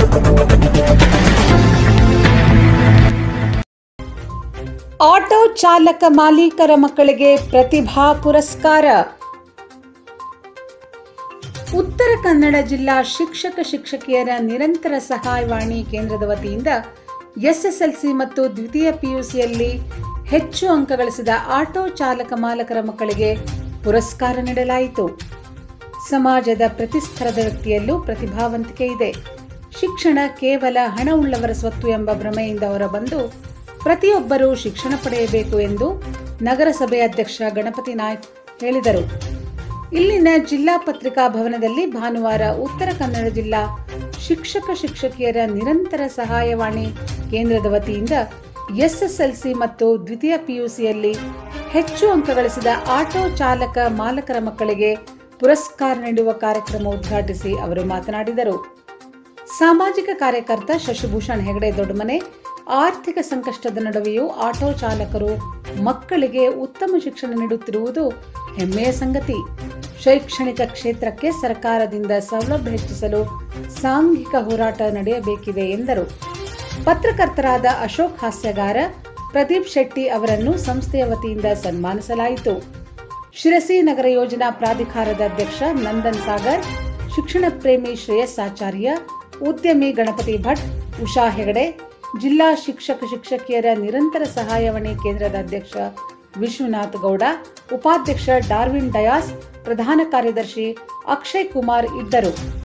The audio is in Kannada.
ಆಟೋ ಚಾಲಕ ಮಾಲೀಕರ ಮಕ್ಕಳಿಗೆ ಪ್ರತಿಭಾ ಪುರಸ್ಕಾರ ಉತ್ತರ ಕನ್ನಡ ಜಿಲ್ಲಾ ಶಿಕ್ಷಕ ಶಿಕ್ಷಕಿಯರ ನಿರಂತರ ಸಹಾಯವಾಣಿ ಕೇಂದ್ರದ ವತಿಯಿಂದ ಎಸ್ಎಸ್ಎಲ್ಸಿ ಮತ್ತು ದ್ವಿತೀಯ ಪಿಯುಸಿಯಲ್ಲಿ ಹೆಚ್ಚು ಅಂಕ ಗಳಿಸಿದ ಆಟೋ ಚಾಲಕ ಮಾಲಕರ ಮಕ್ಕಳಿಗೆ ಪುರಸ್ಕಾರ ನೀಡಲಾಯಿತು ಸಮಾಜದ ಪ್ರತಿಸ್ಪರದ ವ್ಯಕ್ತಿಯಲ್ಲೂ ಪ್ರತಿಭಾವಂತಿಕೆ ಇದೆ ಶಿಕ್ಷಣ ಕೇವಲ ಹಣ ಉಳ್ಳವರ ಸ್ವತ್ತು ಎಂಬ ಭ್ರಮೆಯಿಂದ ಹೊರಬಂದು ಪ್ರತಿಯೊಬ್ಬರೂ ಶಿಕ್ಷಣ ಪಡೆಯಬೇಕು ಎಂದು ನಗರಸಭೆ ಅಧ್ಯಕ್ಷ ಗಣಪತಿ ನಾಯ್ಕ್ ಹೇಳಿದರು ಇಲ್ಲಿನ ಜಿಲ್ಲಾ ಪತ್ರಿಕಾ ಭವನದಲ್ಲಿ ಭಾನುವಾರ ಉತ್ತರ ಕನ್ನಡ ಜಿಲ್ಲಾ ಶಿಕ್ಷಕ ಶಿಕ್ಷಕಿಯರ ನಿರಂತರ ಸಹಾಯವಾಣಿ ಕೇಂದ್ರದ ವತಿಯಿಂದ ಎಸ್ಎಸ್ಎಲ್ಸಿ ಮತ್ತು ದ್ವಿತೀಯ ಪಿಯುಸಿಯಲ್ಲಿ ಹೆಚ್ಚು ಅಂಕ ಗಳಿಸಿದ ಆಟೋ ಚಾಲಕ ಮಾಲಕರ ಮಕ್ಕಳಿಗೆ ಪುರಸ್ಕಾರ ನೀಡುವ ಕಾರ್ಯಕ್ರಮ ಉದ್ಘಾಟಿಸಿ ಅವರು ಮಾತನಾಡಿದರು ಸಾಮಾಜಿಕ ಕಾರ್ಯಕರ್ತ ಶಶಿಭೂಷಣ್ ಹೆಗಡೆ ದೊಡ್ಡಮನೆ ಆರ್ಥಿಕ ಸಂಕಷ್ಟದ ನಡುವೆಯೂ ಆಟೋ ಚಾಲಕರು ಮಕ್ಕಳಿಗೆ ಉತ್ತಮ ಶಿಕ್ಷಣ ನೀಡುತ್ತಿರುವುದು ಹೆಮ್ಮೆಯ ಸಂಗತಿ ಶೈಕ್ಷಣಿಕ ಕ್ಷೇತ್ರಕ್ಕೆ ಸರ್ಕಾರದಿಂದ ಸೌಲಭ್ಯ ಹೆಚ್ಚಿಸಲು ಸಾಂಘಿಕ ಹೋರಾಟ ನಡೆಯಬೇಕಿದೆ ಎಂದರು ಪತ್ರಕರ್ತರಾದ ಅಶೋಕ್ ಹಾಸ್ಯಗಾರ ಪ್ರದೀಪ್ ಶೆಟ್ಟಿ ಅವರನ್ನು ಸಂಸ್ಥೆಯ ವತಿಯಿಂದ ಸನ್ಮಾನಿಸಲಾಯಿತು ಶಿರಸಿ ನಗರ ಯೋಜನಾ ಪ್ರಾಧಿಕಾರದ ಅಧ್ಯಕ್ಷ ನಂದನ್ ಸಾಗರ್ ಶಿಕ್ಷಣ ಪ್ರೇಮಿ ಶ್ರೇಯಸ್ ಆಚಾರ್ಯ ಉದ್ಯಮಿ ಗಣಪತಿ ಭಟ್ ಉಷಾ ಹೆಗಡೆ ಜಿಲ್ಲಾ ಶಿಕ್ಷಕ ಶಿಕ್ಷಕಿಯರ ನಿರಂತರ ಸಹಾಯವಾಣಿ ಕೇಂದ್ರದ ಅಧ್ಯಕ್ಷ ವಿಶ್ವನಾಥ್ ಗೌಡ ಉಪಾಧ್ಯಕ್ಷ ಡಾರ್ವಿನ್ ಡಯಾಸ್ ಪ್ರಧಾನ ಕಾರ್ಯದರ್ಶಿ ಅಕ್ಷಯ್ ಕುಮಾರ್ ಇದ್ದರು